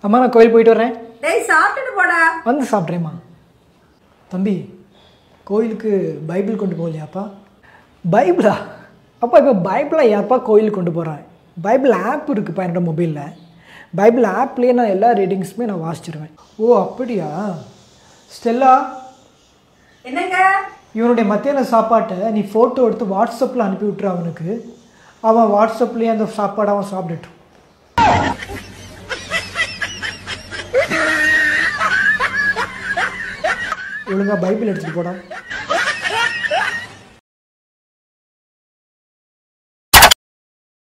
அம்மா நான் கோயில் போயிட்டு வரேன் டேய் சாப்பிட்டுட்டு போடா வந்து சாப்பிட்றேம்மா தம்பி கோயிலுக்கு பைபிள் கொண்டு போகலையாப்பா பைபிளா அப்பா இப்போ பைபிளை ஏப்பா கோயிலுக்கு கொண்டு போகிறேன் பைபிள் ஆப் இருக்குப்பா என்னோட மொபைலில் பைபிள் ஆப்லேயே நான் எல்லா ரீடிங்ஸுமே நான் வாசிச்சிருவேன் ஓ அப்படியா ஸ்டெல்லா என்னங்க இவனுடைய மத்தியான சாப்பாட்டை நீ ஃபோட்டோ எடுத்து வாட்ஸ்அப்பில் அனுப்பி விட்டுரு அவனுக்கு அவன் வாட்ஸ்அப்லேயே அந்த சாப்பாடை அவன் சாப்பிடட்டும் ஒழுங்கா பைபிள் எடுத்துகிட்டு போடா